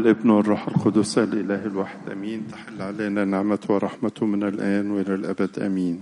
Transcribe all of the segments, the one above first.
الابن والروح القدس الإله الواحد أمين تحل علينا نعمته ورحمته من الآن وإلى الأبد أمين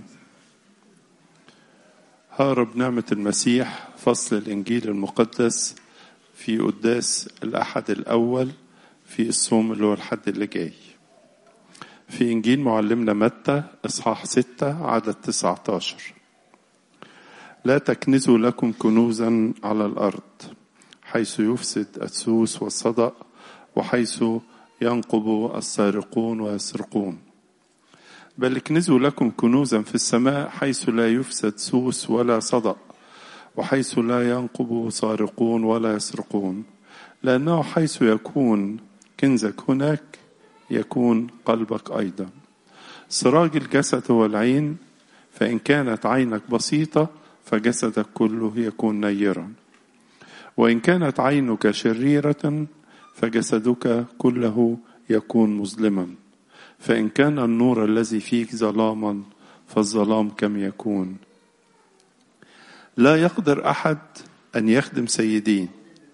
هارب نعمة المسيح فصل الإنجيل المقدس في قداس الأحد الأول في الصوم اللي هو الحد اللي جاي في إنجيل معلمنا متى إصحاح ستة عدد تسعة عشر لا تكنزوا لكم كنوزا على الأرض حيث يفسد السوس والصدأ وحيث ينقب السارقون ويسرقون بل اكنزوا لكم كنوزا في السماء حيث لا يفسد سوس ولا صدأ وحيث لا ينقب سارقون ولا يسرقون لأنه حيث يكون كنزك هناك يكون قلبك أيضا سراج الجسد هو العين فإن كانت عينك بسيطة فجسدك كله يكون نيرا وإن كانت عينك شريرة فجسدك كله يكون مظلما فإن كان النور الذي فيك ظلاما فالظلام كم يكون لا يقدر أحد أن يخدم سيدين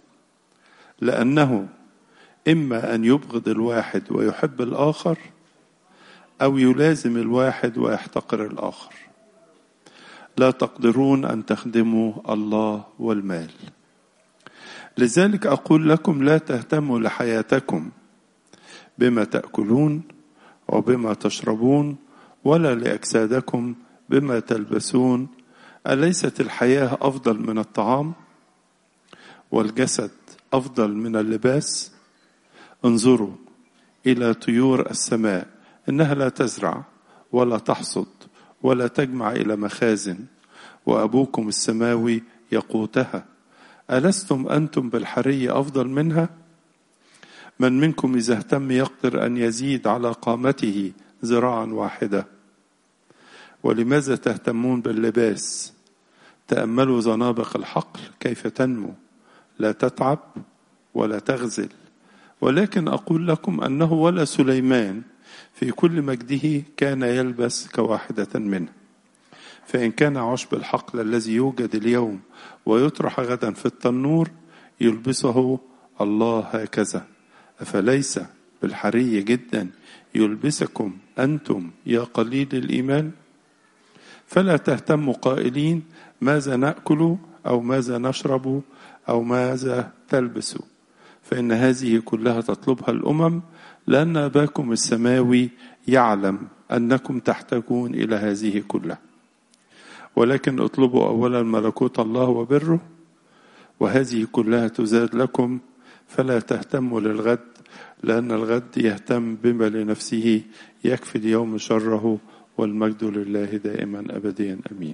لأنه إما أن يبغض الواحد ويحب الآخر أو يلازم الواحد ويحتقر الآخر لا تقدرون أن تخدموا الله والمال لذلك أقول لكم لا تهتموا لحياتكم بما تأكلون وبما تشربون ولا لأجسادكم بما تلبسون أليست الحياة أفضل من الطعام والجسد أفضل من اللباس انظروا إلى طيور السماء إنها لا تزرع ولا تحصد ولا تجمع إلى مخازن وأبوكم السماوي يقوتها ألستم أنتم بالحري أفضل منها؟ من منكم إذا اهتم يقدر أن يزيد على قامته ذراعا واحدة ولماذا تهتمون باللباس تأملوا زنابق الحقل كيف تنمو لا تتعب ولا تغزل ولكن أقول لكم أنه ولا سليمان في كل مجده كان يلبس كواحدة منه فإن كان عشب الحقل الذي يوجد اليوم ويطرح غدا في التنور يلبسه الله هكذا أفليس بالحري جدا يلبسكم أنتم يا قليل الإيمان فلا تهتموا قائلين ماذا نأكل أو ماذا نشرب أو ماذا تلبس فإن هذه كلها تطلبها الأمم لأن أباكم السماوي يعلم أنكم تحتاجون إلى هذه كلها ولكن اطلبوا أولا ملكوت الله وبره وهذه كلها تزاد لكم فلا تهتموا للغد لأن الغد يهتم بما لنفسه يكفي اليوم شره والمجد لله دائما أبديا أمين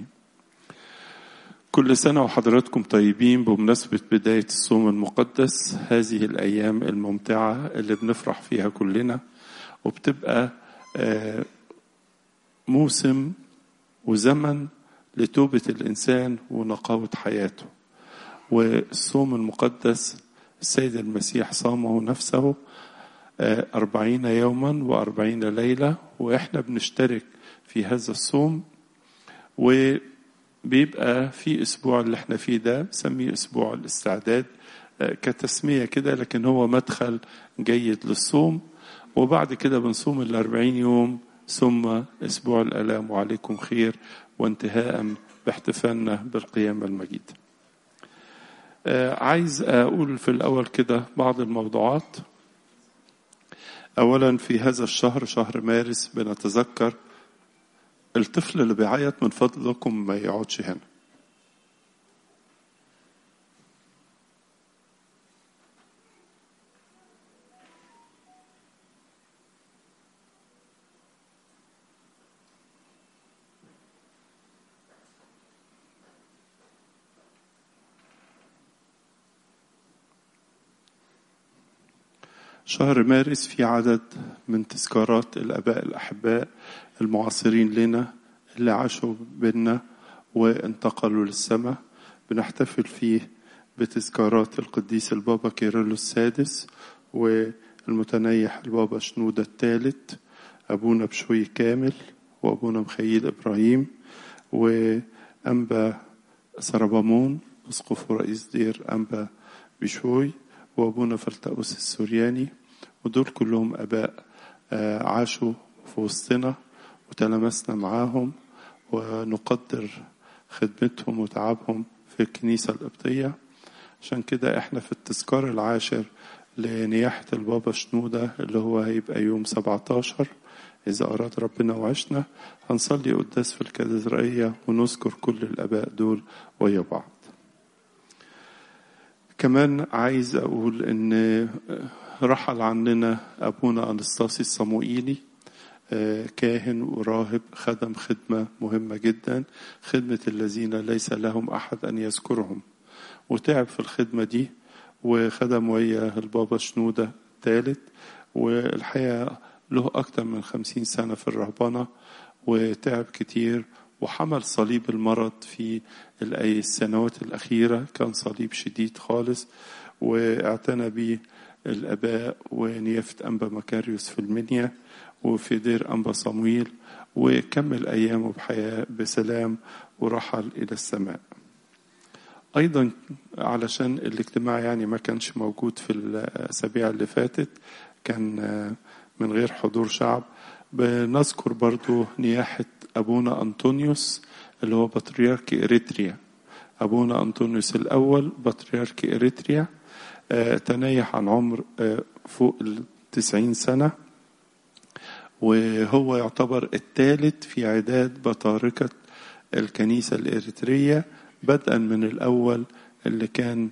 كل سنة وحضراتكم طيبين بمناسبة بداية الصوم المقدس هذه الأيام الممتعة اللي بنفرح فيها كلنا وبتبقى موسم وزمن لتوبة الإنسان ونقاوة حياته والصوم المقدس السيد المسيح صامه نفسه أربعين يوما وأربعين ليلة وإحنا بنشترك في هذا الصوم وبيبقى في أسبوع اللي احنا فيه ده بسميه أسبوع الاستعداد كتسمية كده لكن هو مدخل جيد للصوم وبعد كده بنصوم الأربعين يوم ثم أسبوع الألام وعليكم خير وانتهاء باحتفالنا بالقيامة المجيدة عايز أقول في الأول كده بعض الموضوعات أولا في هذا الشهر شهر مارس بنتذكر الطفل اللي بيعيط من فضلكم ما يقعدش هنا شهر مارس في عدد من تذكارات الآباء الأحباء المعاصرين لنا اللي عاشوا بينا وانتقلوا للسماء بنحتفل فيه بتذكارات القديس البابا كيرلو السادس والمتنيح البابا شنودة الثالث أبونا بشوي كامل وأبونا مخيل إبراهيم وأنبا سربامون أسقف ورئيس دير أنبا بشوي وأبونا فلتأوس السورياني ودول كلهم اباء عاشوا في وسطنا وتلامسنا معاهم ونقدر خدمتهم وتعبهم في الكنيسة القبطية عشان كده احنا في التذكار العاشر لنياحة البابا شنودة اللي هو هيبقى يوم 17 إذا أراد ربنا وعشنا هنصلي قداس في الكاتدرائية ونذكر كل الآباء دول ويا بعض كمان عايز أقول إن رحل عننا أبونا أنستاسي الصموئيلي كاهن وراهب خدم خدمة مهمة جدا خدمة الذين ليس لهم أحد أن يذكرهم وتعب في الخدمة دي وخدم ويا البابا شنودة الثالث والحقيقة له أكثر من خمسين سنة في الرهبنة وتعب كتير وحمل صليب المرض في السنوات الأخيرة كان صليب شديد خالص واعتنى به الآباء ونيافة أنبا مكاريوس في المنيا وفي دير أنبا صمويل وكمل أيامه بحياة بسلام ورحل إلى السماء أيضا علشان الاجتماع يعني ما كانش موجود في الأسابيع اللي فاتت كان من غير حضور شعب بنذكر برضو نياحة أبونا أنطونيوس اللي هو بطريرك إريتريا أبونا أنطونيوس الأول بطريرك إريتريا تنايح عن عمر فوق التسعين سنة وهو يعتبر الثالث في عداد بطاركة الكنيسة الإريترية بدءا من الأول اللي كان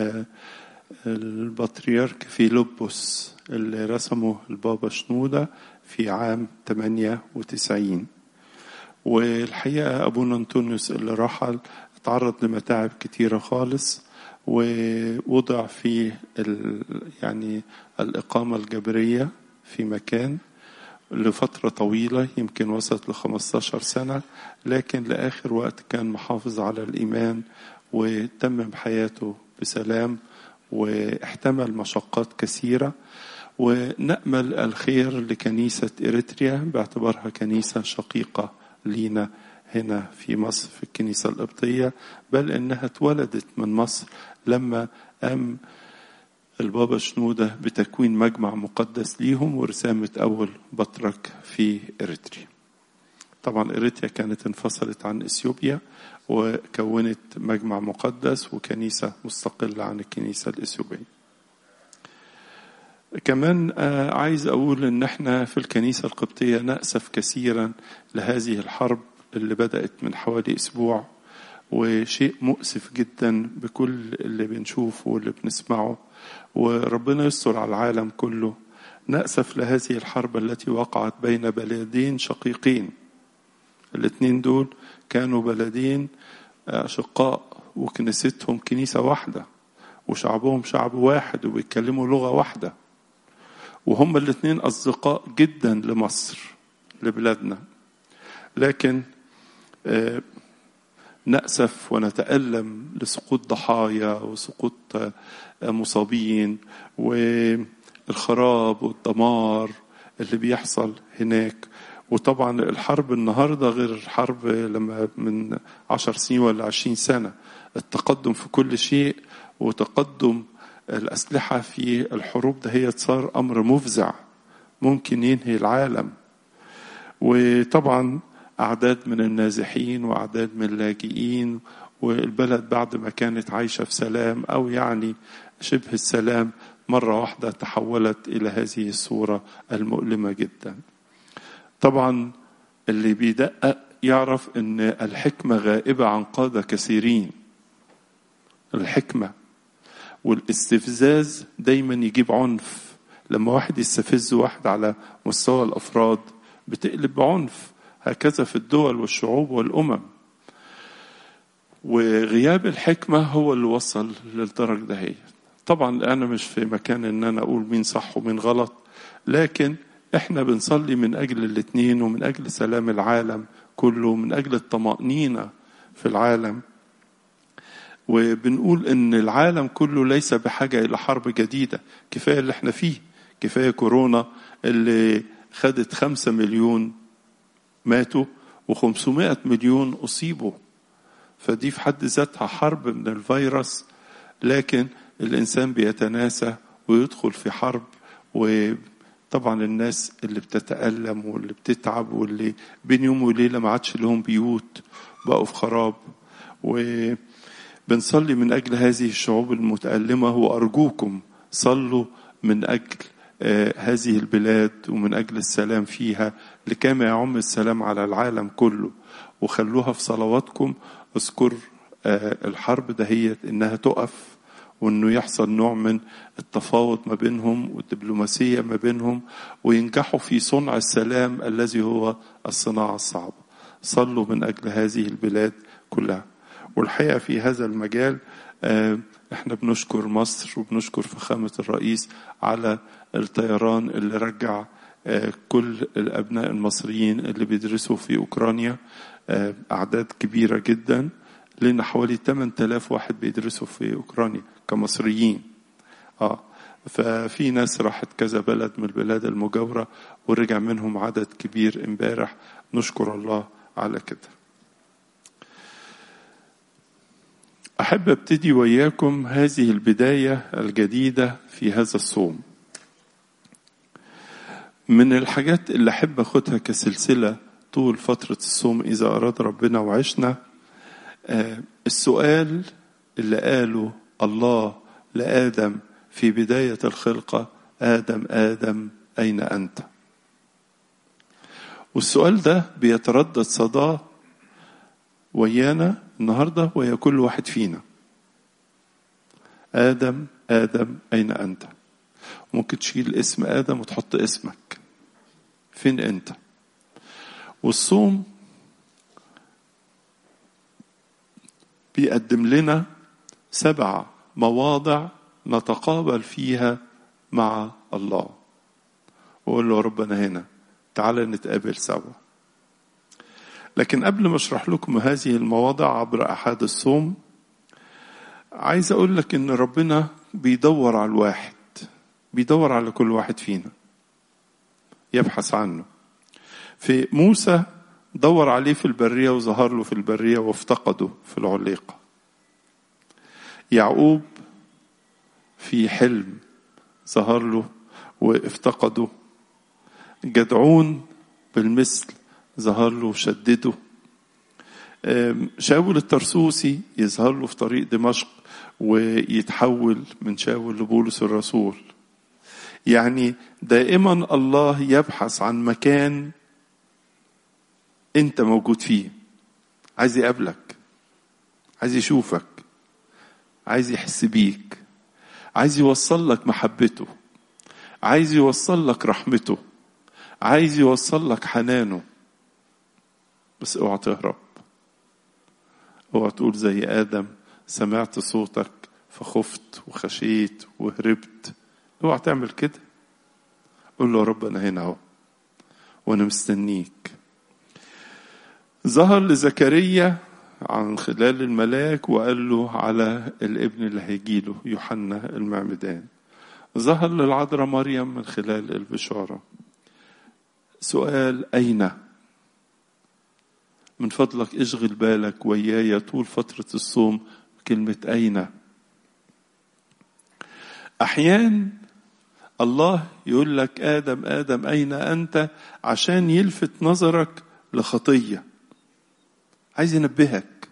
البطريرك فيلبس اللي رسمه البابا شنودة في عام 98 والحقيقة أبونا أنطونيوس اللي رحل تعرض لمتاعب كتيرة خالص ووضع في يعني الإقامة الجبرية في مكان لفترة طويلة يمكن وصلت ل 15 سنة لكن لآخر وقت كان محافظ على الإيمان وتمم حياته بسلام واحتمل مشقات كثيرة ونأمل الخير لكنيسة إريتريا باعتبارها كنيسة شقيقة لينا هنا في مصر في الكنيسة القبطية بل إنها اتولدت من مصر لما قام البابا شنودة بتكوين مجمع مقدس ليهم ورسامة أول بطرك في إريتريا طبعا إريتريا كانت انفصلت عن إثيوبيا وكونت مجمع مقدس وكنيسة مستقلة عن الكنيسة الإثيوبية كمان عايز أقول إن إحنا في الكنيسة القبطية نأسف كثيرا لهذه الحرب اللي بدأت من حوالي أسبوع وشيء مؤسف جدا بكل اللي بنشوفه واللي بنسمعه وربنا يستر على العالم كله نأسف لهذه الحرب التي وقعت بين بلدين شقيقين الاثنين دول كانوا بلدين أشقاء وكنيستهم كنيسة واحدة وشعبهم شعب واحد وبيتكلموا لغة واحدة وهم الاثنين أصدقاء جدا لمصر لبلادنا لكن نأسف ونتألم لسقوط ضحايا وسقوط مصابين والخراب والدمار اللي بيحصل هناك وطبعا الحرب النهاردة غير الحرب لما من عشر سنين ولا عشرين سنة التقدم في كل شيء وتقدم الأسلحة في الحروب ده هي صار أمر مفزع ممكن ينهي العالم وطبعا أعداد من النازحين وأعداد من اللاجئين والبلد بعد ما كانت عايشة في سلام أو يعني شبه السلام مرة واحدة تحولت إلى هذه الصورة المؤلمة جدا طبعا اللي بيدقق يعرف أن الحكمة غائبة عن قادة كثيرين الحكمة والاستفزاز دايما يجيب عنف لما واحد يستفز واحد على مستوى الأفراد بتقلب بعنف هكذا في الدول والشعوب والأمم وغياب الحكمة هو اللي وصل للدرجة دهيت طبعا أنا مش في مكان إن أنا أقول مين صح ومين غلط لكن إحنا بنصلي من أجل الاتنين ومن أجل سلام العالم كله من أجل الطمأنينة في العالم وبنقول إن العالم كله ليس بحاجة إلى حرب جديدة كفاية اللي إحنا فيه كفاية كورونا اللي خدت خمسة مليون ماتوا وخمسمائة مليون أصيبوا فدي في حد ذاتها حرب من الفيروس لكن الإنسان بيتناسى ويدخل في حرب وطبعا الناس اللي بتتألم واللي بتتعب واللي بين يوم وليلة ما عادش لهم بيوت بقوا في خراب وبنصلي من أجل هذه الشعوب المتألمة وأرجوكم صلوا من أجل هذه البلاد ومن أجل السلام فيها لكما يعم السلام على العالم كله وخلوها في صلواتكم اذكر الحرب دهيت انها تقف وانه يحصل نوع من التفاوض ما بينهم والدبلوماسيه ما بينهم وينجحوا في صنع السلام الذي هو الصناعه الصعبه. صلوا من اجل هذه البلاد كلها. والحقيقه في هذا المجال احنا بنشكر مصر وبنشكر فخامه الرئيس على الطيران اللي رجع كل الابناء المصريين اللي بيدرسوا في اوكرانيا اعداد كبيره جدا لنا حوالي 8000 واحد بيدرسوا في اوكرانيا كمصريين اه ففي ناس راحت كذا بلد من البلاد المجاوره ورجع منهم عدد كبير امبارح نشكر الله على كده احب ابتدي وياكم هذه البدايه الجديده في هذا الصوم من الحاجات اللي احب اخدها كسلسله طول فتره الصوم اذا اراد ربنا وعشنا السؤال اللي قاله الله لآدم في بداية الخلقة آدم آدم أين أنت؟ والسؤال ده بيتردد صداه ويانا النهارده ويا كل واحد فينا. آدم آدم أين أنت؟ ممكن تشيل اسم آدم وتحط اسمك. فين أنت؟ والصوم بيقدم لنا سبع مواضع نتقابل فيها مع الله وقول له ربنا هنا تعالى نتقابل سوا لكن قبل ما اشرح لكم هذه المواضع عبر احاد الصوم عايز اقول لك ان ربنا بيدور على الواحد بيدور على كل واحد فينا يبحث عنه في موسى دور عليه في البرية وظهر له في البرية وافتقده في العليقة يعقوب في حلم ظهر له وافتقده جدعون بالمثل ظهر له وشدده شاول الترسوسي يظهر له في طريق دمشق ويتحول من شاول لبولس الرسول يعني دائما الله يبحث عن مكان انت موجود فيه عايز يقابلك عايز يشوفك عايز يحس بيك عايز يوصل لك محبته عايز يوصل لك رحمته عايز يوصل لك حنانه بس اوعى تهرب اوعى تقول زي ادم سمعت صوتك فخفت وخشيت وهربت اوعى تعمل كده قول له يا رب انا هنا اهو وانا مستنيك ظهر لزكريا عن خلال الملاك وقال له على الابن اللي هيجيله يوحنا المعمدان ظهر للعذراء مريم من خلال البشارة سؤال أين من فضلك اشغل بالك وياي طول فترة الصوم كلمة أين أحيان الله يقول لك آدم آدم أين أنت عشان يلفت نظرك لخطية عايز ينبهك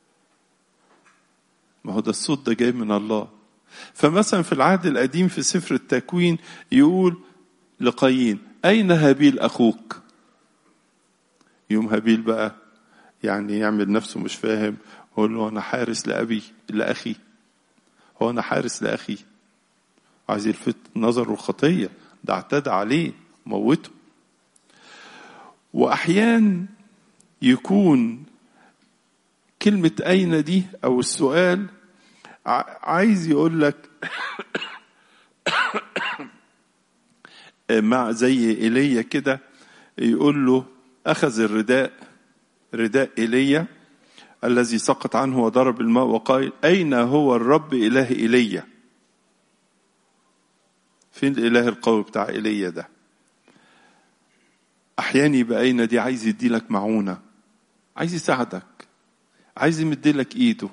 ما هو ده الصوت ده جاي من الله فمثلا في العهد القديم في سفر التكوين يقول لقايين أين هابيل أخوك يوم هابيل بقى يعني يعمل نفسه مش فاهم يقول له أنا حارس لأبي لأخي هو أنا حارس لأخي عايز يلفت نظره الخطية ده اعتدى عليه موته وأحيان يكون كلمة أين دي أو السؤال عايز يقول لك مع زي ايليا كده يقول له اخذ الرداء رداء ايليا الذي سقط عنه وضرب الماء وقال اين هو الرب اله ايليا فين الاله القوي بتاع ايليا ده احيانا يبقى اين دي عايز يديلك معونه عايز يساعدك عايز يمدلك ايده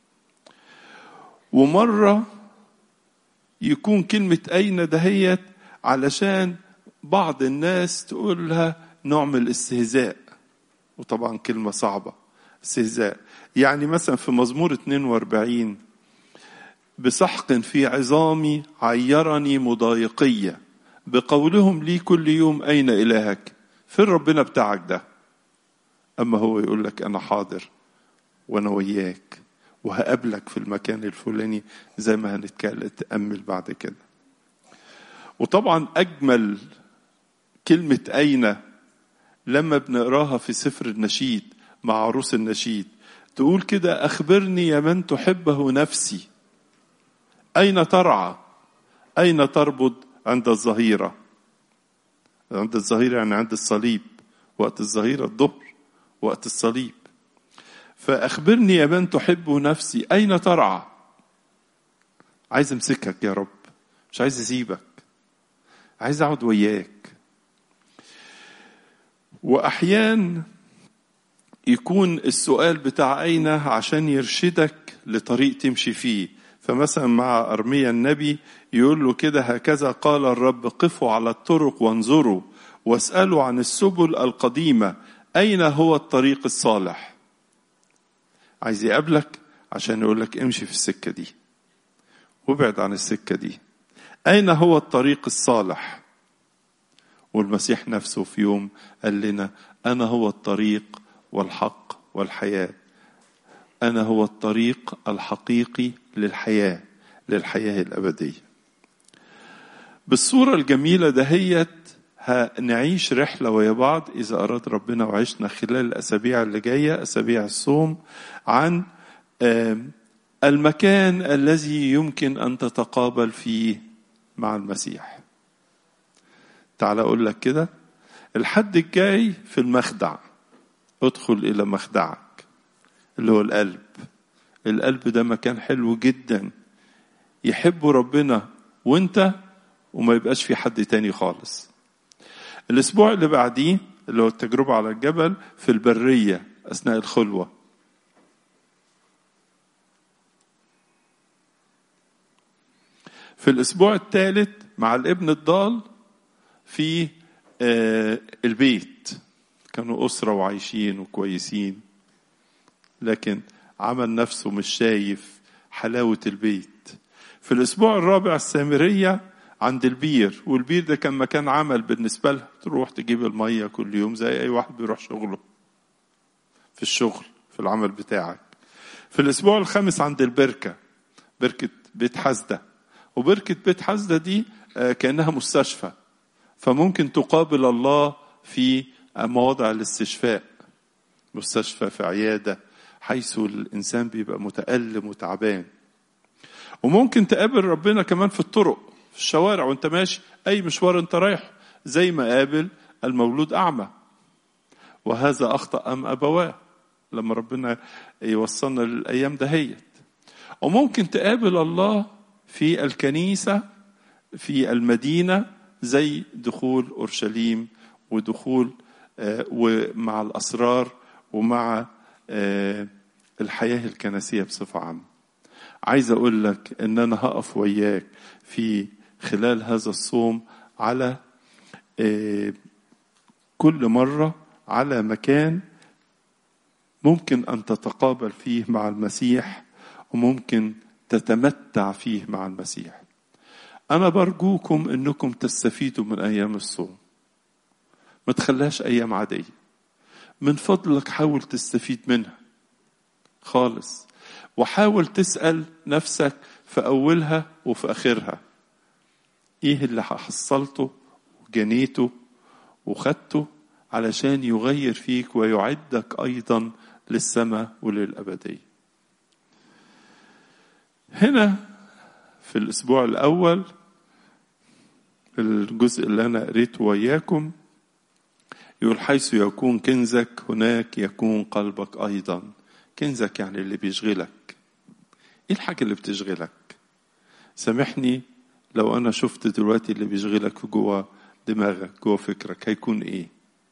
ومره يكون كلمه اين دهيت علشان بعض الناس تقولها نوع من الاستهزاء وطبعا كلمة صعبة استهزاء يعني مثلا في مزمور 42 بسحق في عظامي عيرني مضايقية بقولهم لي كل يوم أين إلهك فين ربنا بتاعك ده أما هو يقول لك أنا حاضر وأنا وياك وهقابلك في المكان الفلاني زي ما هنتأمل بعد كده وطبعا أجمل كلمة أين لما بنقراها في سفر النشيد مع عروس النشيد تقول كده أخبرني يا من تحبه نفسي أين ترعى أين تربض عند الظهيرة عند الظهيرة يعني عند الصليب وقت الظهيرة الظهر وقت الصليب فأخبرني يا من تحب نفسي أين ترعى عايز أمسكك يا رب مش عايز أسيبك عايز أقعد وياك وأحيان يكون السؤال بتاع أين عشان يرشدك لطريق تمشي فيه فمثلا مع أرميا النبي يقول له كده هكذا قال الرب قفوا على الطرق وانظروا واسألوا عن السبل القديمة أين هو الطريق الصالح عايز يقابلك عشان يقول لك امشي في السكة دي وابعد عن السكة دي أين هو الطريق الصالح والمسيح نفسه في يوم قال لنا أنا هو الطريق والحق والحياة أنا هو الطريق الحقيقي للحياة للحياة الأبدية بالصورة الجميلة دهيت هنعيش رحلة ويا بعض إذا أراد ربنا وعشنا خلال الأسابيع اللي جاية أسابيع الصوم عن المكان الذي يمكن أن تتقابل فيه مع المسيح تعال أقول لك كده الحد الجاي في المخدع ادخل إلى مخدعك اللي هو القلب القلب ده مكان حلو جدا يحبه ربنا وانت وما يبقاش في حد تاني خالص الاسبوع اللي بعديه اللي هو التجربة على الجبل في البرية أثناء الخلوة في الأسبوع الثالث مع الابن الضال في البيت كانوا أسرة وعايشين وكويسين لكن عمل نفسه مش شايف حلاوة البيت في الأسبوع الرابع السامرية عند البير والبير ده كان مكان عمل بالنسبة لها تروح تجيب المية كل يوم زي أي واحد بيروح شغله في الشغل في العمل بتاعك في الأسبوع الخامس عند البركة بركة بيت حزدة وبركة بيت حزدة دي كأنها مستشفى فممكن تقابل الله في مواضع الاستشفاء مستشفى في عيادة حيث الإنسان بيبقى متألم وتعبان وممكن تقابل ربنا كمان في الطرق في الشوارع وانت ماشي أي مشوار انت رايح زي ما قابل المولود أعمى وهذا أخطأ أم أبواه لما ربنا يوصلنا للأيام دهيت وممكن تقابل الله في الكنيسة في المدينة زي دخول أورشليم ودخول ومع الأسرار ومع الحياة الكنسية بصفة عامة عايز أقول لك إن أنا هقف وياك في خلال هذا الصوم على كل مرة على مكان ممكن أن تتقابل فيه مع المسيح وممكن تتمتع فيه مع المسيح أنا برجوكم أنكم تستفيدوا من أيام الصوم ما تخليهاش أيام عادية من فضلك حاول تستفيد منها خالص وحاول تسأل نفسك في أولها وفي آخرها إيه اللي حصلته وجنيته وخدته علشان يغير فيك ويعدك أيضا للسماء وللأبدية هنا في الأسبوع الأول الجزء اللي أنا قريته وياكم يقول حيث يكون كنزك هناك يكون قلبك أيضا كنزك يعني اللي بيشغلك إيه الحاجة اللي بتشغلك سامحني لو أنا شفت دلوقتي اللي بيشغلك جوه دماغك جوه فكرك هيكون إيه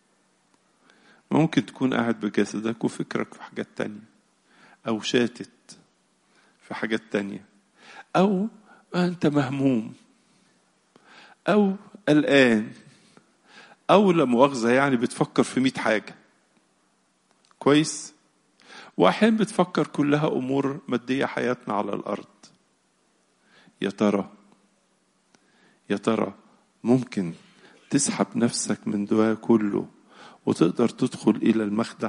ممكن تكون قاعد بجسدك وفكرك في حاجات تانية أو شاتت في حاجات تانية أو أنت مهموم أو قلقان أو لا مؤاخذة يعني بتفكر في مئة حاجة كويس وأحيانا بتفكر كلها أمور مادية حياتنا على الأرض يا ترى يا ترى ممكن تسحب نفسك من ده كله وتقدر تدخل إلى المخدع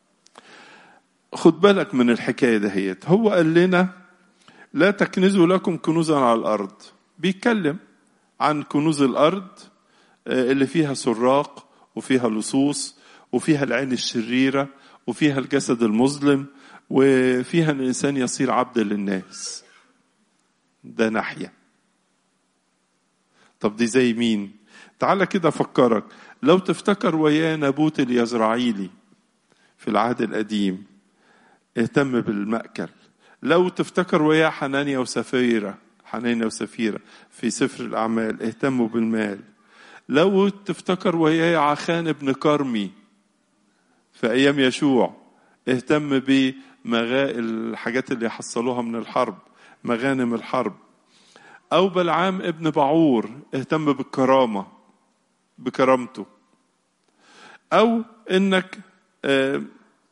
خد بالك من الحكاية دهيت هو قال لنا لا تكنزوا لكم كنوزا على الأرض بيتكلم عن كنوز الأرض اللي فيها سراق وفيها لصوص وفيها العين الشريرة وفيها الجسد المظلم وفيها ان الانسان يصير عبد للناس ده ناحيه طب دي زي مين تعالى كده افكرك لو تفتكر وياه نابوت اليزرعيلي في العهد القديم اهتم بالمأكل لو تفتكر وياه حنانيا وسفيرة حنانيا وسفيرة في سفر الأعمال اهتموا بالمال لو تفتكر وياه عخان بن كرمي في أيام يشوع اهتم بمغا الحاجات اللي حصلوها من الحرب مغانم الحرب أو بلعام ابن بعور اهتم بالكرامة بكرامته أو إنك اه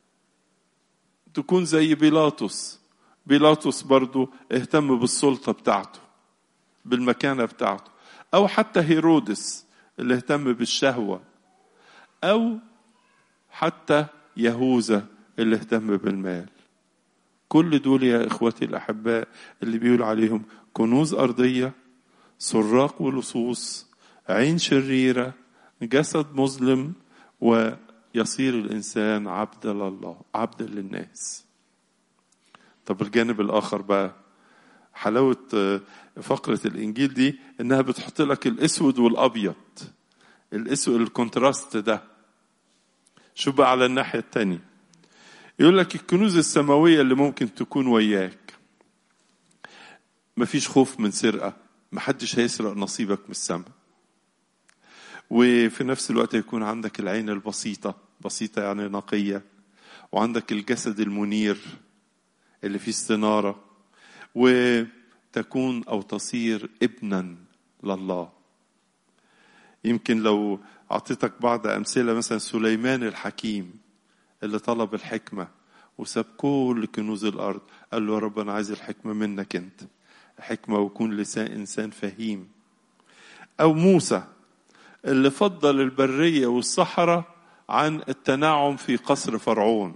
تكون زي بيلاطس بيلاطس برضو اهتم بالسلطة بتاعته بالمكانة بتاعته أو حتى هيرودس اللي اهتم بالشهوة أو حتى يهوذا اللي اهتم بالمال كل دول يا اخوتي الاحباء اللي بيقول عليهم كنوز ارضيه سراق ولصوص عين شريره جسد مظلم ويصير الانسان عبد لله عبد للناس طب الجانب الاخر بقى حلاوه فقره الانجيل دي انها بتحط لك الاسود والابيض الاسود الكونتراست ده شوف بقى على الناحية التانية يقول لك الكنوز السماوية اللي ممكن تكون وياك مفيش خوف من سرقة محدش هيسرق نصيبك من السماء وفي نفس الوقت يكون عندك العين البسيطة بسيطة يعني نقية وعندك الجسد المنير اللي فيه استنارة وتكون أو تصير ابنا لله يمكن لو أعطيتك بعض أمثلة مثلا سليمان الحكيم اللي طلب الحكمة وساب كل كنوز الأرض قال له يا رب أنا عايز الحكمة منك أنت حكمة ويكون لسان إنسان فهيم أو موسى اللي فضل البرية والصحراء عن التنعم في قصر فرعون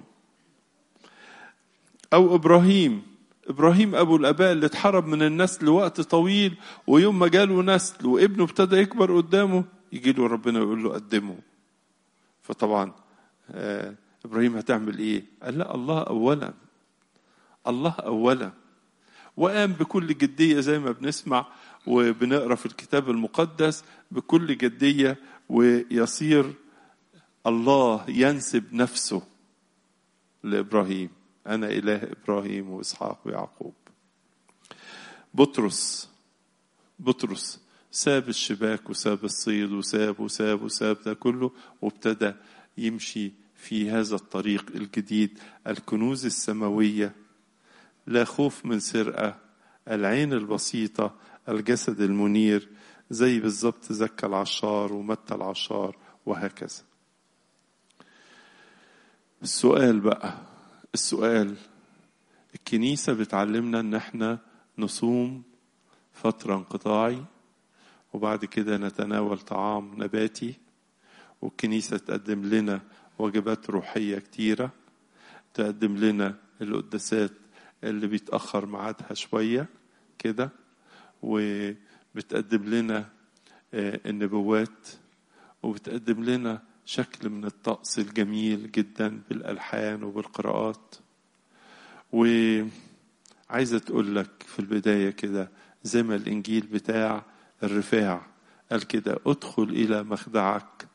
أو إبراهيم إبراهيم أبو الآباء اللي اتحرم من النسل وقت طويل ويوم ما جاله نسل وابنه ابتدى يكبر قدامه يجي له ربنا يقول له قدمه فطبعا آه ابراهيم هتعمل ايه قال لا الله اولا الله اولا وقام بكل جديه زي ما بنسمع وبنقرا في الكتاب المقدس بكل جديه ويصير الله ينسب نفسه لابراهيم انا اله ابراهيم واسحاق ويعقوب بطرس بطرس ساب الشباك وساب الصيد وساب وساب وساب ده كله وابتدى يمشي في هذا الطريق الجديد الكنوز السماوية لا خوف من سرقة العين البسيطة الجسد المنير زي بالظبط زكى العشار ومتى العشار وهكذا السؤال بقى السؤال الكنيسة بتعلمنا ان احنا نصوم فترة انقطاعي وبعد كده نتناول طعام نباتي والكنيسة تقدم لنا وجبات روحية كتيرة تقدم لنا القداسات اللي بيتأخر ميعادها شوية كده وبتقدم لنا النبوات وبتقدم لنا شكل من الطقس الجميل جدا بالألحان وبالقراءات وعايزة تقول لك في البداية كده زي ما الإنجيل بتاع الرفاع قال كده ادخل إلى مخدعك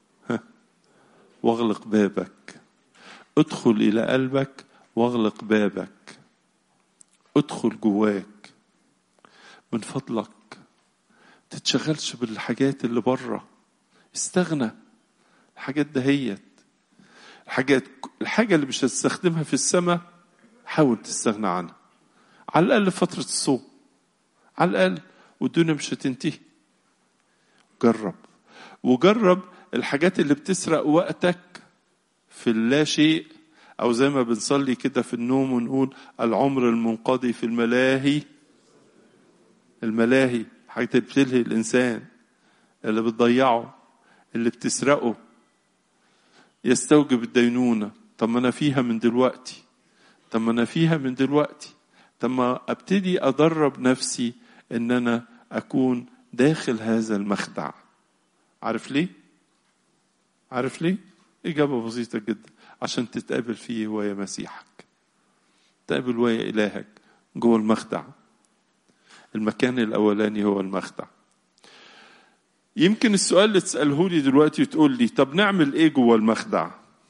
واغلق بابك ادخل إلى قلبك واغلق بابك ادخل جواك من فضلك تتشغلش بالحاجات اللي بره استغنى الحاجات دهيت الحاجات الحاجة اللي مش هتستخدمها في السماء حاول تستغنى عنها على الأقل فترة الصوم على الأقل والدنيا مش هتنتهي جرب وجرب الحاجات اللي بتسرق وقتك في اللا شيء او زي ما بنصلي كده في النوم ونقول العمر المنقضي في الملاهي الملاهي حاجات اللي بتلهي الانسان اللي بتضيعه اللي بتسرقه يستوجب الدينونة طب ما انا فيها من دلوقتي طب ما انا فيها من دلوقتي طب ما ابتدي ادرب نفسي ان انا اكون داخل هذا المخدع عارف ليه عارف ليه اجابه بسيطه جدا عشان تتقابل فيه ويا مسيحك تقابل ويا الهك جوه المخدع المكان الاولاني هو المخدع يمكن السؤال اللي تساله لي دلوقتي وتقول لي طب نعمل ايه جوه المخدع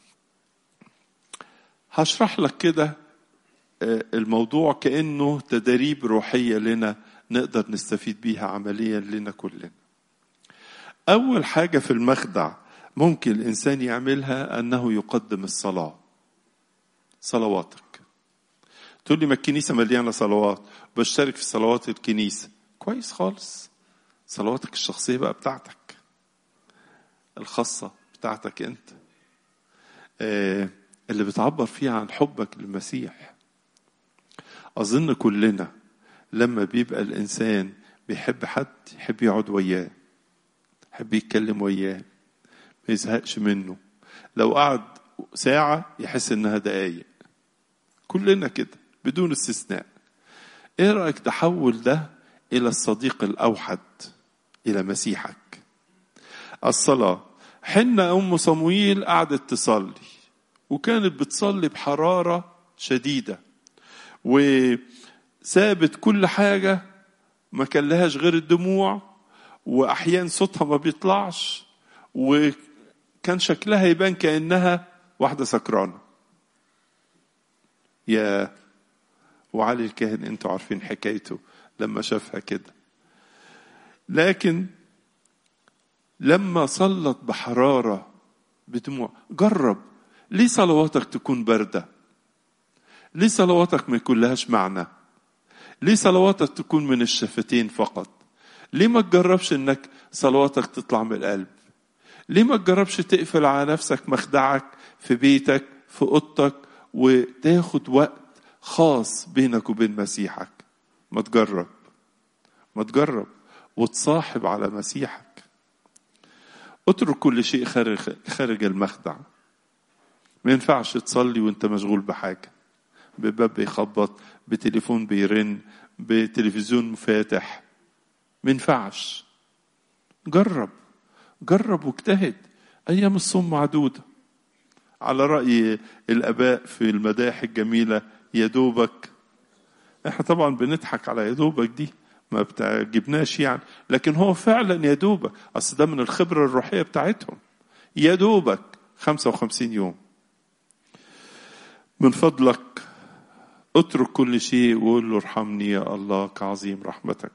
هشرح لك كده الموضوع كانه تدريب روحيه لنا نقدر نستفيد بيها عمليا لنا كلنا اول حاجه في المخدع ممكن الانسان يعملها انه يقدم الصلاه صلواتك تقول لي ما الكنيسه مليانه صلوات بشترك في صلوات الكنيسه كويس خالص صلواتك الشخصيه بقى بتاعتك الخاصه بتاعتك انت آه اللي بتعبر فيها عن حبك للمسيح اظن كلنا لما بيبقى الانسان بيحب حد يحب يقعد وياه يحب يتكلم وياه ما يزهقش منه لو قعد ساعة يحس إنها دقايق كلنا كده بدون استثناء إيه رأيك تحول ده إلى الصديق الأوحد إلى مسيحك الصلاة حنا أم صمويل قعدت تصلي وكانت بتصلي بحرارة شديدة وسابت كل حاجة ما كان لهاش غير الدموع وأحيان صوتها ما بيطلعش وكان شكلها يبان كأنها واحدة سكرانة يا وعلي الكاهن انتوا عارفين حكايته لما شافها كده لكن لما صلت بحرارة بدموع جرب ليه صلواتك تكون باردة ليه صلواتك ما يكون لهاش معنى ليه صلواتك تكون من الشفتين فقط ليه ما تجربش انك صلواتك تطلع من القلب ليه ما تجربش تقفل على نفسك مخدعك في بيتك في اوضتك وتاخد وقت خاص بينك وبين مسيحك ما تجرب ما تجرب وتصاحب على مسيحك اترك كل شيء خارج خارج المخدع ما ينفعش تصلي وانت مشغول بحاجه بباب بيخبط بتليفون بيرن بتلفزيون مفاتح ما ينفعش جرب جرب واجتهد ايام الصوم معدوده على راي الاباء في المداح الجميله يا دوبك احنا طبعا بنضحك على يا دوبك دي ما بتعجبناش يعني لكن هو فعلا يا دوبك اصل ده من الخبره الروحيه بتاعتهم يا دوبك 55 يوم من فضلك اترك كل شيء وقول له ارحمني يا الله كعظيم رحمتك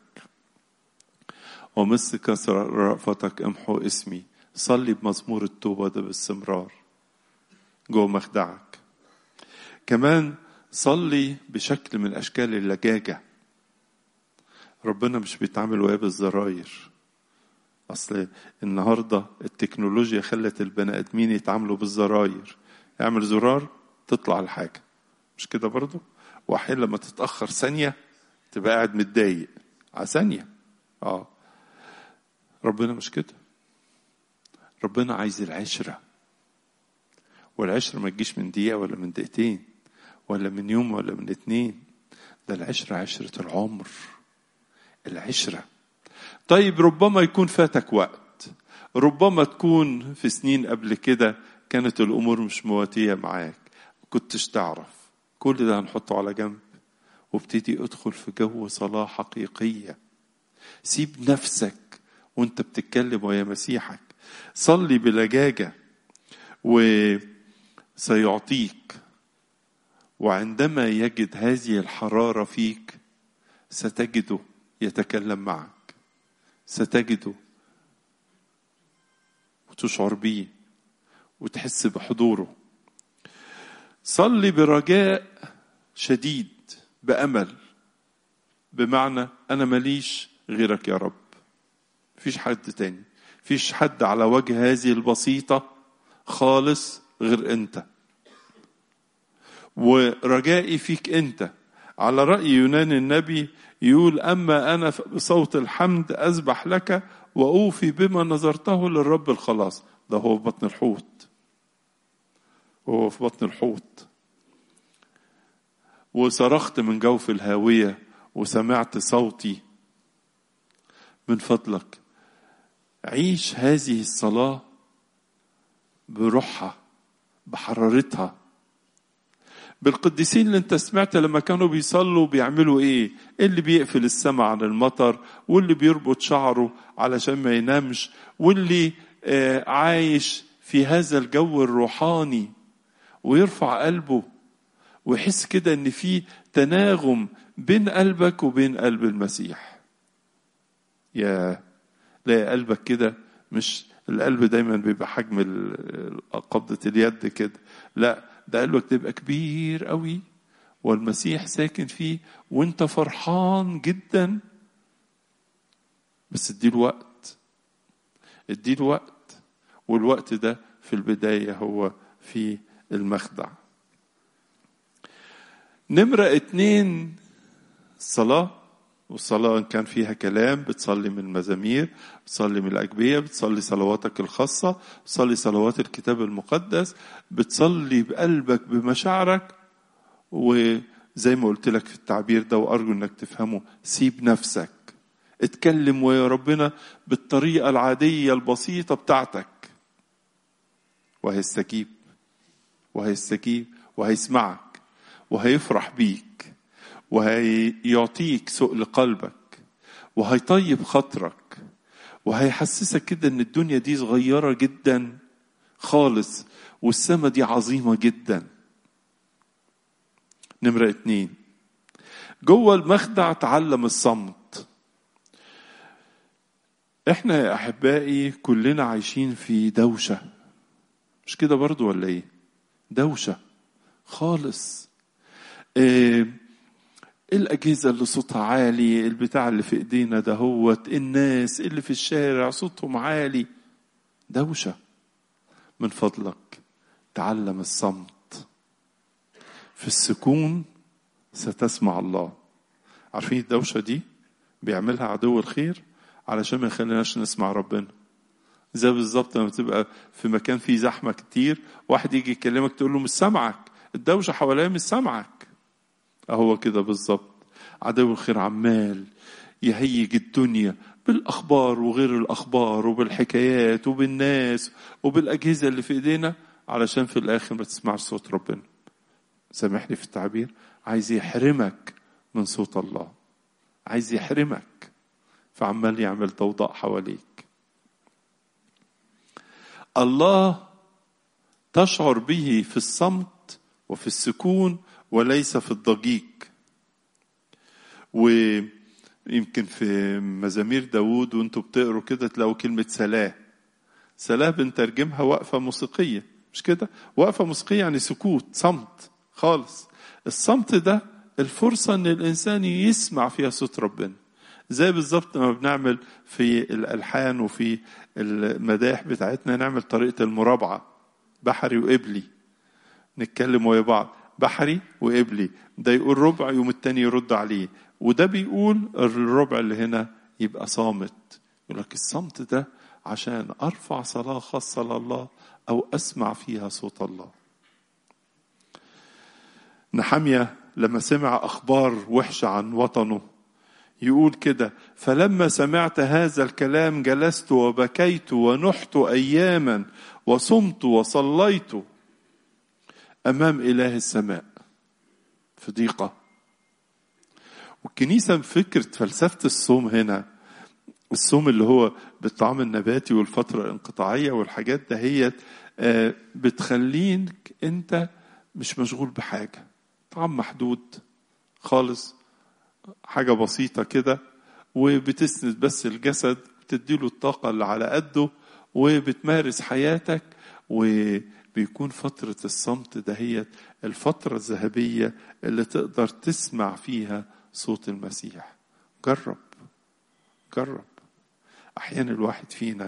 ومس كسر رأفتك امحو اسمي صلي بمزمور التوبة ده باستمرار جوه مخدعك كمان صلي بشكل من أشكال اللجاجة ربنا مش بيتعامل وياه بالزراير أصل النهاردة التكنولوجيا خلت البني آدمين يتعاملوا بالزراير اعمل زرار تطلع الحاجة مش كده برضو وأحيانا لما تتأخر ثانية تبقى قاعد متضايق على ثانية اه ربنا مش كده ربنا عايز العشرة والعشرة ما تجيش من دقيقة ولا من دقيقتين ولا من يوم ولا من اتنين ده العشرة عشرة العمر العشرة طيب ربما يكون فاتك وقت ربما تكون في سنين قبل كده كانت الأمور مش مواتية معاك كنتش تعرف كل ده هنحطه على جنب وابتدي ادخل في جو صلاة حقيقية سيب نفسك وانت بتتكلم ويا مسيحك صلي بلجاجة وسيعطيك وعندما يجد هذه الحرارة فيك ستجده يتكلم معك ستجده وتشعر بيه وتحس بحضوره صلي برجاء شديد بأمل بمعنى أنا ماليش غيرك يا رب مفيش حد تاني فيش حد على وجه هذه البسيطة خالص غير أنت ورجائي فيك أنت على رأي يونان النبي يقول أما أنا بصوت الحمد أذبح لك وأوفي بما نظرته للرب الخلاص ده هو في بطن الحوت هو في بطن الحوت وصرخت من جوف الهاوية وسمعت صوتي من فضلك عيش هذه الصلاة بروحها بحرارتها بالقديسين اللي انت سمعت لما كانوا بيصلوا بيعملوا ايه اللي بيقفل السماء عن المطر واللي بيربط شعره علشان ما ينامش واللي آه عايش في هذا الجو الروحاني ويرفع قلبه ويحس كده ان في تناغم بين قلبك وبين قلب المسيح يا لا قلبك كده مش القلب دايما بيبقى حجم قبضة اليد كده لا ده قلبك تبقى كبير قوي والمسيح ساكن فيه وانت فرحان جدا بس اديله وقت اديله وقت والوقت ده في البداية هو في المخدع نمرة اتنين الصلاة والصلاة إن كان فيها كلام بتصلي من المزامير بتصلي من الأجبية بتصلي صلواتك الخاصة بتصلي صلوات الكتاب المقدس بتصلي بقلبك بمشاعرك وزي ما قلت لك في التعبير ده وأرجو إنك تفهمه سيب نفسك اتكلم ويا ربنا بالطريقة العادية البسيطة بتاعتك وهيستجيب وهيستجيب وهيسمعك وهيفرح بيك وهيعطيك سؤل قلبك وهيطيب خاطرك وهيحسسك كده ان الدنيا دي صغيرة جدا خالص والسما دي عظيمة جدا نمرة اتنين جوه المخدع تعلم الصمت احنا يا احبائي كلنا عايشين في دوشة مش كده برضو ولا ايه دوشة خالص إيه الأجهزة اللي صوتها عالي البتاع اللي في إيدينا دهوت الناس اللي في الشارع صوتهم عالي دوشة من فضلك تعلم الصمت في السكون ستسمع الله عارفين الدوشة دي بيعملها عدو الخير علشان ما يخليناش نسمع ربنا زي بالظبط لما تبقى في مكان فيه زحمة كتير واحد يجي يكلمك تقول له مش سامعك الدوشة حواليا مش سامعك هو كده بالظبط عدو الخير عمال يهيج الدنيا بالأخبار وغير الأخبار وبالحكايات وبالناس وبالأجهزة اللي في إيدينا علشان في الآخر ما تسمعش صوت ربنا سامحني في التعبير عايز يحرمك من صوت الله عايز يحرمك فعمال يعمل ضوضاء حواليك الله تشعر به في الصمت وفي السكون وليس في الضجيج ويمكن في مزامير داوود وانتوا بتقروا كده تلاقوا كلمة سلاه سلاه بنترجمها وقفة موسيقية مش كده وقفة موسيقية يعني سكوت صمت خالص الصمت ده الفرصة ان الانسان يسمع فيها صوت ربنا زي بالظبط ما بنعمل في الالحان وفي المداح بتاعتنا نعمل طريقة المرابعة بحري وقبلي نتكلم ويا بعض بحري وقبلي ده يقول ربع يوم التاني يرد عليه وده بيقول الربع اللي هنا يبقى صامت يقول لك الصمت ده عشان ارفع صلاه خاصه لله او اسمع فيها صوت الله نحمية لما سمع اخبار وحشه عن وطنه يقول كده فلما سمعت هذا الكلام جلست وبكيت ونحت اياما وصمت وصليت امام اله السماء في ضيقه والكنيسه فكره فلسفه الصوم هنا الصوم اللي هو بالطعام النباتي والفتره الانقطاعيه والحاجات دهيت بتخليك انت مش مشغول بحاجه طعام محدود خالص حاجه بسيطه كده وبتسند بس الجسد بتديله الطاقه اللي على قده وبتمارس حياتك وبيكون فترة الصمت دهيت الفترة الذهبية اللي تقدر تسمع فيها صوت المسيح جرب جرب أحيانا الواحد فينا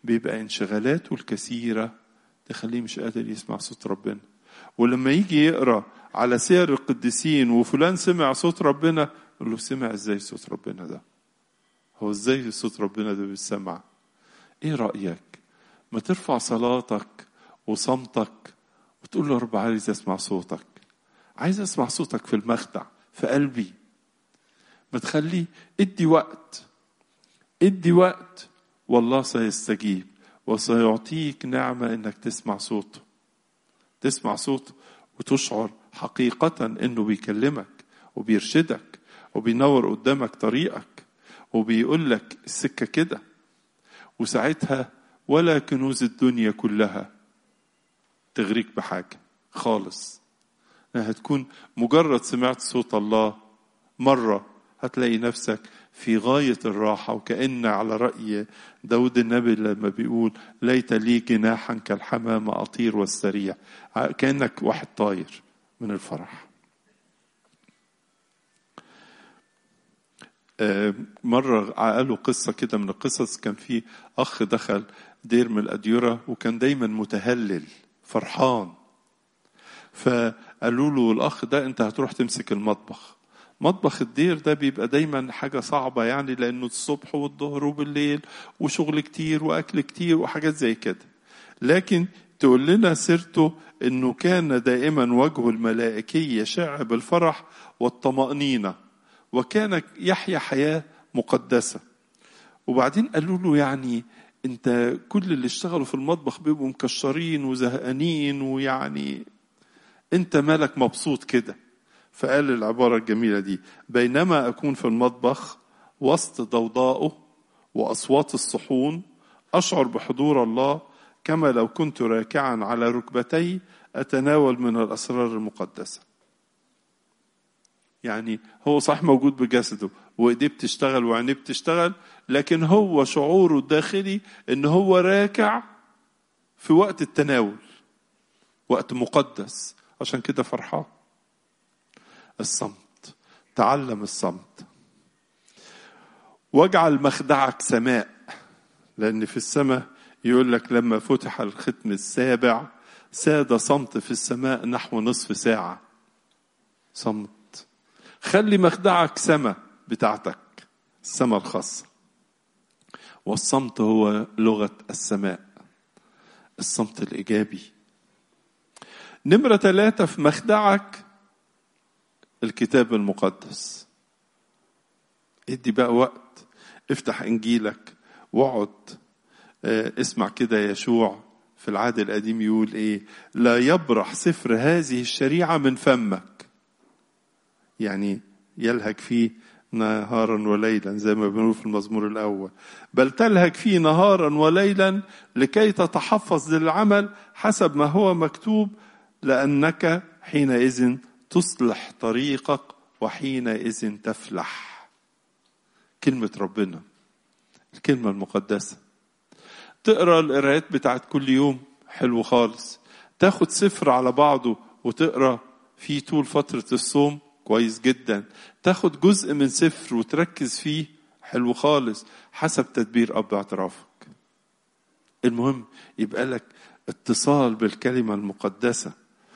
بيبقى انشغالاته الكثيرة تخليه مش قادر يسمع صوت ربنا ولما يجي يقرأ على سير القديسين وفلان سمع صوت ربنا يقول له سمع ازاي صوت ربنا ده هو ازاي صوت ربنا ده بيسمع ايه رأيك ما ترفع صلاتك وصمتك وتقول له يا رب عايز اسمع صوتك عايز اسمع صوتك في المخدع في قلبي ما تخليه ادي وقت ادي وقت والله سيستجيب وسيعطيك نعمة انك تسمع صوته تسمع صوته وتشعر حقيقة انه بيكلمك وبيرشدك وبينور قدامك طريقك وبيقول لك السكة كده وساعتها ولا كنوز الدنيا كلها تغريك بحاجة خالص هتكون مجرد سمعت صوت الله مرة هتلاقي نفسك في غاية الراحة وكأن على رأي داود النبي لما بيقول ليت لي جناحا كالحمامة أطير والسريع كأنك واحد طاير من الفرح مرة قالوا قصة كده من القصص كان في أخ دخل دير من الأديرة وكان دايما متهلل فرحان فقالوا له الأخ ده أنت هتروح تمسك المطبخ مطبخ الدير ده بيبقى دايما حاجة صعبة يعني لأنه الصبح والظهر وبالليل وشغل كتير وأكل كتير وحاجات زي كده لكن تقول لنا سيرته أنه كان دائما وجهه الملائكي يشع بالفرح والطمأنينة وكان يحيا حياة مقدسة وبعدين قالوا له يعني انت كل اللي اشتغلوا في المطبخ بيبقوا مكشرين وزهقانين ويعني انت مالك مبسوط كده فقال العبارة الجميلة دي بينما أكون في المطبخ وسط ضوضائه وأصوات الصحون أشعر بحضور الله كما لو كنت راكعا على ركبتي أتناول من الأسرار المقدسة يعني هو صح موجود بجسده وايديه بتشتغل وعينيه بتشتغل لكن هو شعوره الداخلي ان هو راكع في وقت التناول وقت مقدس عشان كده فرحان الصمت تعلم الصمت واجعل مخدعك سماء لان في السماء يقول لك لما فتح الختم السابع ساد صمت في السماء نحو نصف ساعه صمت خلي مخدعك سما بتاعتك السما الخاصة والصمت هو لغة السماء الصمت الإيجابي نمرة ثلاثة في مخدعك الكتاب المقدس ادي بقى وقت افتح انجيلك واقعد اسمع كده يشوع في العهد القديم يقول ايه لا يبرح سفر هذه الشريعه من فمك يعني يلهج فيه نهارا وليلا زي ما بنقول في المزمور الأول بل تلهج فيه نهارا وليلا لكي تتحفظ للعمل حسب ما هو مكتوب لأنك حينئذ تصلح طريقك وحينئذ تفلح كلمة ربنا الكلمة المقدسة تقرا القراءات بتاعت كل يوم حلو خالص تاخد سفر على بعضه وتقرا فيه طول فترة الصوم كويس جدا تاخد جزء من سفر وتركز فيه حلو خالص حسب تدبير اب اعترافك المهم يبقى لك اتصال بالكلمة المقدسة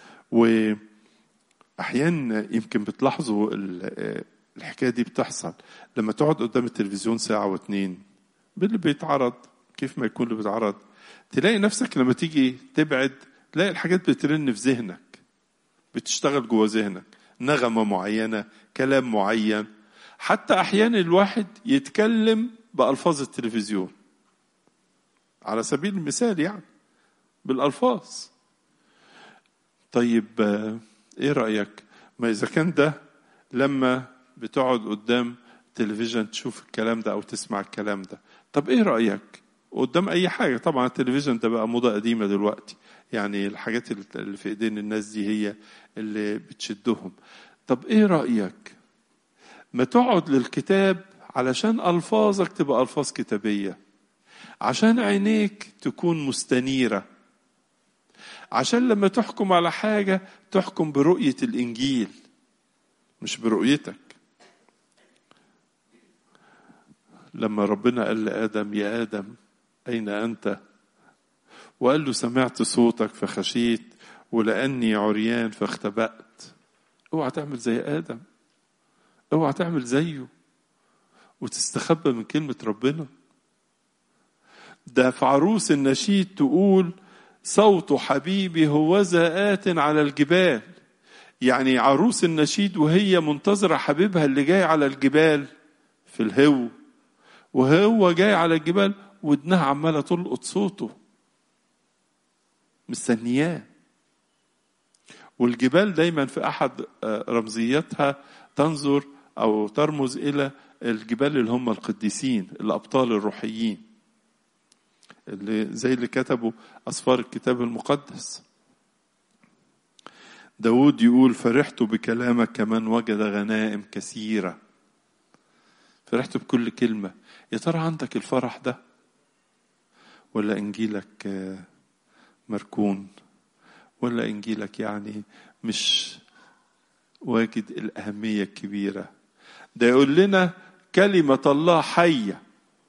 وأحيانا يمكن بتلاحظوا الحكاية دي بتحصل لما تقعد قدام التلفزيون ساعة واتنين باللي بيتعرض كيف ما يكون اللي بيتعرض تلاقي نفسك لما تيجي تبعد تلاقي الحاجات بترن في ذهنك بتشتغل جوه ذهنك نغمة معينة كلام معين حتى أحيانا الواحد يتكلم بألفاظ التلفزيون على سبيل المثال يعني بالألفاظ طيب إيه رأيك ما إذا كان ده لما بتقعد قدام تلفزيون تشوف الكلام ده أو تسمع الكلام ده طب إيه رأيك قدام أي حاجة طبعا التلفزيون ده بقى موضة قديمة دلوقتي يعني الحاجات اللي في ايدين الناس دي هي اللي بتشدهم طب ايه رأيك ما تقعد للكتاب علشان ألفاظك تبقى ألفاظ كتابية عشان عينيك تكون مستنيرة عشان لما تحكم على حاجة تحكم برؤية الإنجيل مش برؤيتك لما ربنا قال لآدم يا آدم أين أنت وقال له سمعت صوتك فخشيت ولأني عريان فاختبأت اوعى تعمل زي آدم اوعى تعمل زيه وتستخبى من كلمة ربنا ده في عروس النشيد تقول صوت حبيبي هوذا آت على الجبال يعني عروس النشيد وهي منتظرة حبيبها اللي جاي على الجبال في الهو وهو جاي على الجبال ودنها عمالة تلقط صوته مستنياه والجبال دايما في أحد رمزياتها تنظر أو ترمز إلى الجبال اللي هم القديسين الأبطال الروحيين اللي زي اللي كتبوا أسفار الكتاب المقدس داود يقول فرحت بكلامك كمن وجد غنائم كثيرة فرحت بكل كلمة يا ترى عندك الفرح ده ولا إنجيلك مركون ولا إنجيلك يعني مش واجد الأهمية الكبيرة ده يقول لنا كلمة الله حية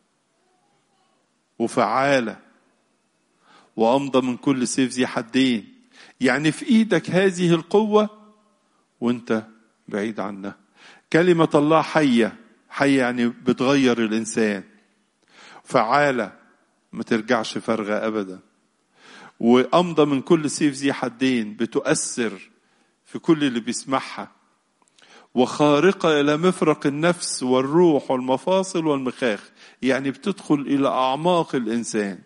وفعالة وأمضى من كل سيف ذي حدين يعني في إيدك هذه القوة وأنت بعيد عنها كلمة الله حية حية يعني بتغير الإنسان فعالة ما ترجعش فارغة أبدا وأمضى من كل سيف ذي حدين بتؤثر في كل اللي بيسمعها وخارقة إلى مفرق النفس والروح والمفاصل والمخاخ يعني بتدخل إلى أعماق الإنسان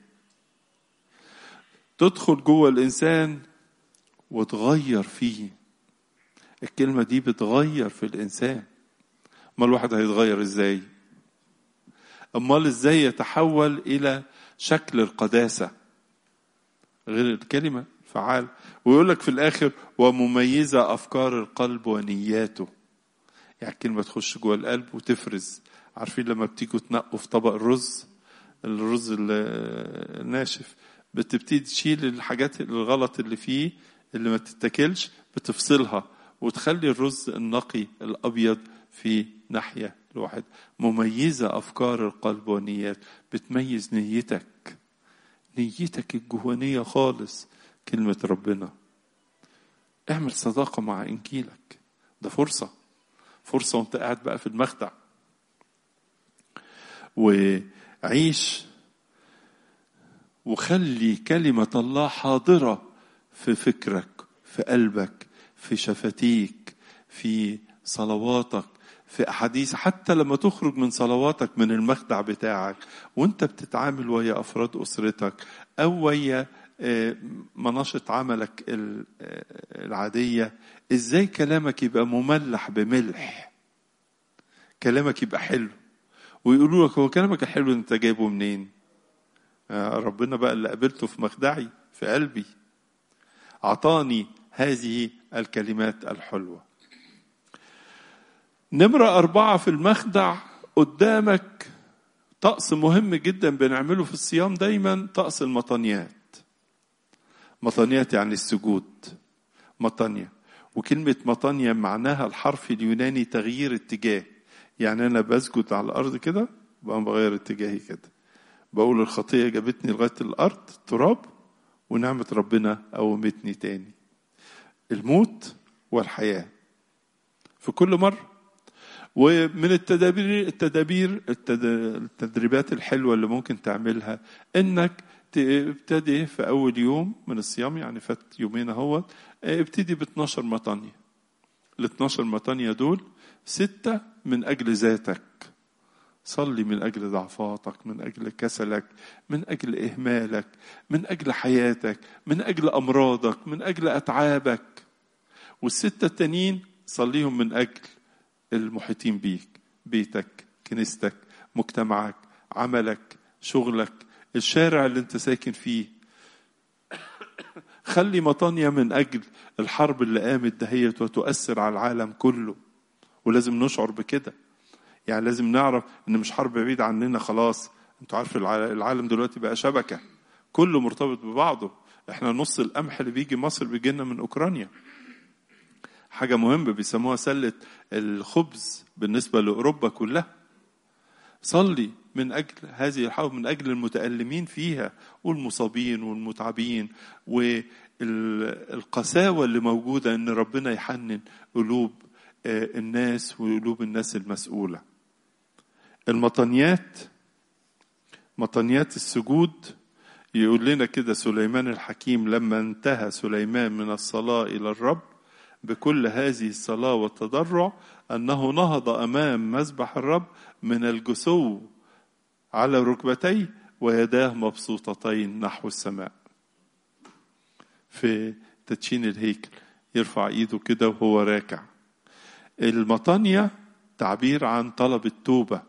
تدخل جوه الإنسان وتغير فيه الكلمة دي بتغير في الإنسان أما الواحد هيتغير إزاي أمال إزاي يتحول إلى شكل القداسة غير الكلمة فعال ويقول لك في الآخر ومميزة أفكار القلب ونياته يعني كلمة تخش جوه القلب وتفرز عارفين لما بتيجوا تنقوا في طبق الرز الرز الناشف بتبتدي تشيل الحاجات الغلط اللي فيه اللي ما تتاكلش بتفصلها وتخلي الرز النقي الأبيض في ناحية الواحد مميزة أفكار القلب والنيات بتميز نيتك نيتك الجوانية خالص كلمة ربنا اعمل صداقة مع إنجيلك ده فرصة فرصة وانت قاعد بقى في المخدع وعيش وخلي كلمة الله حاضرة في فكرك في قلبك في شفتيك في صلواتك في أحاديث حتى لما تخرج من صلواتك من المخدع بتاعك وانت بتتعامل ويا أفراد أسرتك أو ويا مناشط عملك العادية ازاي كلامك يبقى مملح بملح كلامك يبقى حلو ويقولوا لك هو كلامك الحلو انت جايبه منين ربنا بقى اللي قابلته في مخدعي في قلبي أعطاني هذه الكلمات الحلوة نمرة أربعة في المخدع قدامك طقس مهم جدا بنعمله في الصيام دايما طقس المطانيات مطانيات يعني السجود مطانية وكلمة مطانية معناها الحرف اليوناني تغيير اتجاه يعني أنا بسجد على الأرض كده بقى بغير اتجاهي كده بقول الخطية جابتني لغاية الأرض التراب ونعمة ربنا قومتني تاني الموت والحياة في كل مرة ومن التدابير التدابير التدريبات الحلوة اللي ممكن تعملها انك تبتدي في اول يوم من الصيام يعني فات يومين اهوت ابتدي ب 12 مطانية ال 12 مطانية دول ستة من اجل ذاتك صلي من اجل ضعفاتك من اجل كسلك من اجل اهمالك من اجل حياتك من اجل امراضك من اجل اتعابك والسته التانيين صليهم من اجل المحيطين بيك بيتك كنيستك مجتمعك عملك شغلك الشارع اللي انت ساكن فيه خلي مطانية من أجل الحرب اللي قامت دهيت وتؤثر على العالم كله ولازم نشعر بكده يعني لازم نعرف ان مش حرب بعيد عننا خلاص انتوا عارف العالم دلوقتي بقى شبكة كله مرتبط ببعضه احنا نص القمح اللي بيجي مصر بيجي لنا من اوكرانيا حاجة مهمة بيسموها سلة الخبز بالنسبة لأوروبا كلها صلي من أجل هذه الحرب من أجل المتألمين فيها والمصابين والمتعبين والقساوة اللي موجودة إن ربنا يحنن قلوب الناس وقلوب الناس المسؤولة المطنيات مطنيات السجود يقول لنا كده سليمان الحكيم لما انتهى سليمان من الصلاة إلى الرب بكل هذه الصلاة والتضرع أنه نهض أمام مذبح الرب من الجسو على ركبتيه ويداه مبسوطتين نحو السماء في تدشين الهيكل يرفع ايده كده وهو راكع المطانية تعبير عن طلب التوبة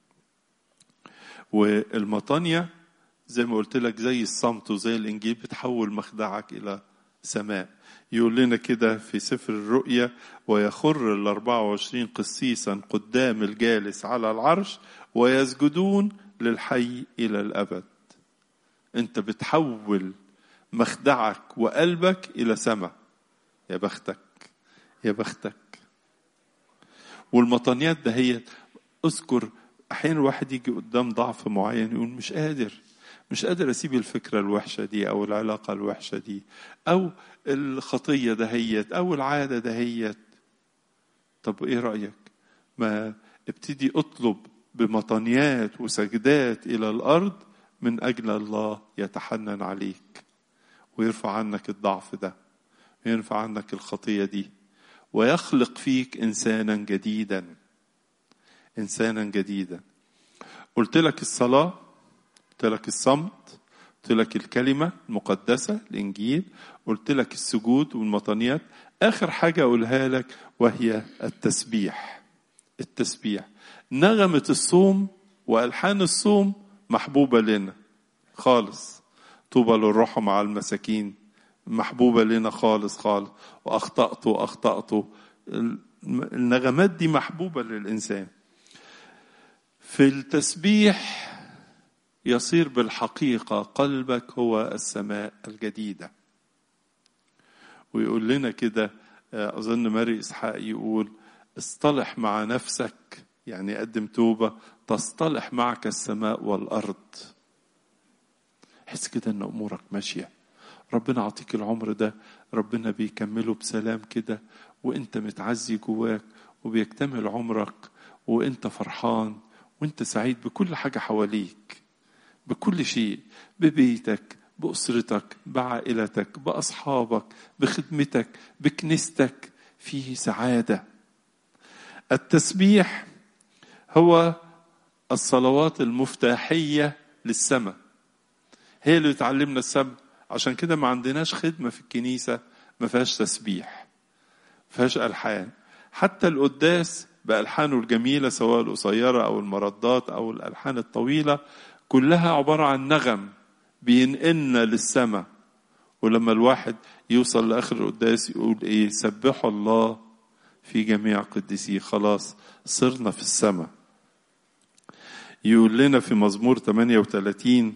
والمطانية زي ما قلت لك زي الصمت وزي الإنجيل بتحول مخدعك إلى سماء يقول لنا كده في سفر الرؤيا ويخر ال 24 قسيسا قدام الجالس على العرش ويسجدون للحي إلى الأبد أنت بتحول مخدعك وقلبك إلى سماء يا بختك يا بختك والمطانيات ده هي اذكر احيانا الواحد يجي قدام ضعف معين يقول مش قادر مش قادر اسيب الفكره الوحشه دي او العلاقه الوحشه دي او الخطيه دهيت او العاده دهيت طب ايه رايك ما ابتدي اطلب بمطانيات وسجدات الى الارض من اجل الله يتحنن عليك ويرفع عنك الضعف ده ويرفع عنك الخطيه دي ويخلق فيك انسانا جديدا انسانا جديدا قلت لك الصلاه قلت لك الصمت قلت لك الكلمه المقدسه الانجيل قلت لك السجود والمطانيات اخر حاجه اقولها لك وهي التسبيح التسبيح نغمه الصوم والحان الصوم محبوبه لنا خالص طوبى للروح مع المساكين محبوبة لنا خالص خالص وأخطأت وأخطأت النغمات دي محبوبة للإنسان في التسبيح يصير بالحقيقة قلبك هو السماء الجديدة ويقول لنا كده أظن ماري إسحاق يقول اصطلح مع نفسك يعني قدم توبة تصطلح معك السماء والأرض حس كده أن أمورك ماشية ربنا عطيك العمر ده ربنا بيكمله بسلام كده وانت متعزي جواك وبيكتمل عمرك وانت فرحان وانت سعيد بكل حاجة حواليك بكل شيء ببيتك بأسرتك بعائلتك بأصحابك بخدمتك بكنيستك فيه سعادة التسبيح هو الصلوات المفتاحية للسماء هي اللي بتعلمنا السماء عشان كده ما عندناش خدمة في الكنيسة ما فيهاش تسبيح ما فيهاش ألحان حتى القداس بألحانه الجميلة سواء القصيرة أو المردات أو الألحان الطويلة كلها عبارة عن نغم بينقلنا للسماء ولما الواحد يوصل لآخر القداس يقول إيه سبحوا الله في جميع قدسيه خلاص صرنا في السماء يقول لنا في مزمور 38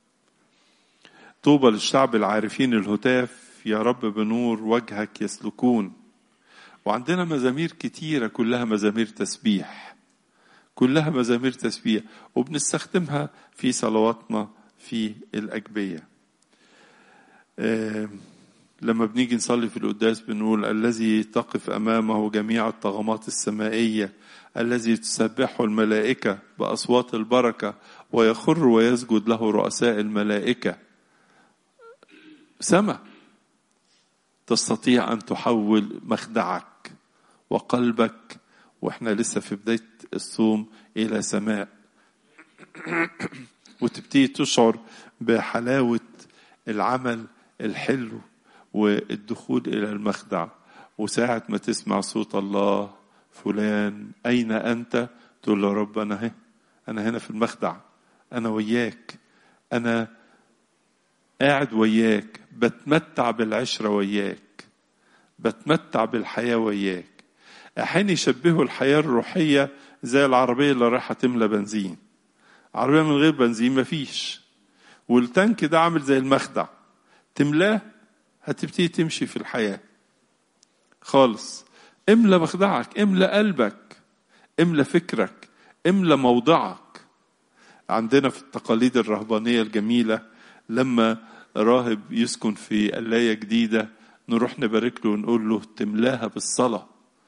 طوبى للشعب العارفين الهتاف يا رب بنور وجهك يسلكون وعندنا مزامير كتيرة كلها مزامير تسبيح كلها مزامير تسبيح وبنستخدمها في صلواتنا في الأجبية آه لما بنيجي نصلي في القداس بنقول الذي تقف أمامه جميع الطغمات السمائية الذي تسبحه الملائكة بأصوات البركة ويخر ويسجد له رؤساء الملائكة سماء تستطيع ان تحول مخدعك وقلبك واحنا لسه في بدايه الصوم الى سماء وتبتدي تشعر بحلاوه العمل الحلو والدخول الى المخدع وساعة ما تسمع صوت الله فلان أين أنت؟ تقول له رب أنا هنا أنا هنا في المخدع أنا وياك أنا قاعد وياك بتمتع بالعشرة وياك بتمتع بالحياة وياك أحيانا يشبهوا الحياة الروحية زي العربية اللي رايحة تملى بنزين عربية من غير بنزين مفيش والتانك ده عامل زي المخدع تملاه هتبتدي تمشي في الحياة خالص املى مخدعك املى قلبك املى فكرك املى موضعك عندنا في التقاليد الرهبانية الجميلة لما راهب يسكن في قلاية جديدة نروح نبارك له ونقول له تملاها بالصلاة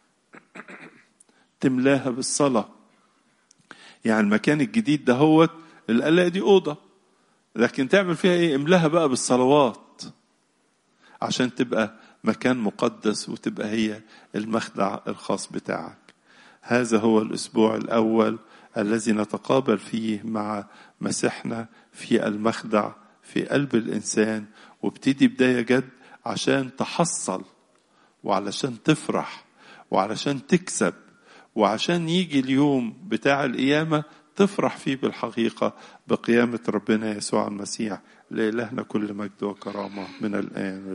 تملاها بالصلاة يعني المكان الجديد ده هو القلاية دي أوضة لكن تعمل فيها ايه املاها بقى بالصلوات عشان تبقى مكان مقدس وتبقى هي المخدع الخاص بتاعك هذا هو الاسبوع الاول الذي نتقابل فيه مع مسيحنا في المخدع في قلب الانسان وابتدي بدايه جد عشان تحصل وعلشان تفرح وعلشان تكسب وعشان يجي اليوم بتاع القيامه تفرح فيه بالحقيقة بقيامة ربنا يسوع المسيح لإلهنا كل مجد وكرامة من الآن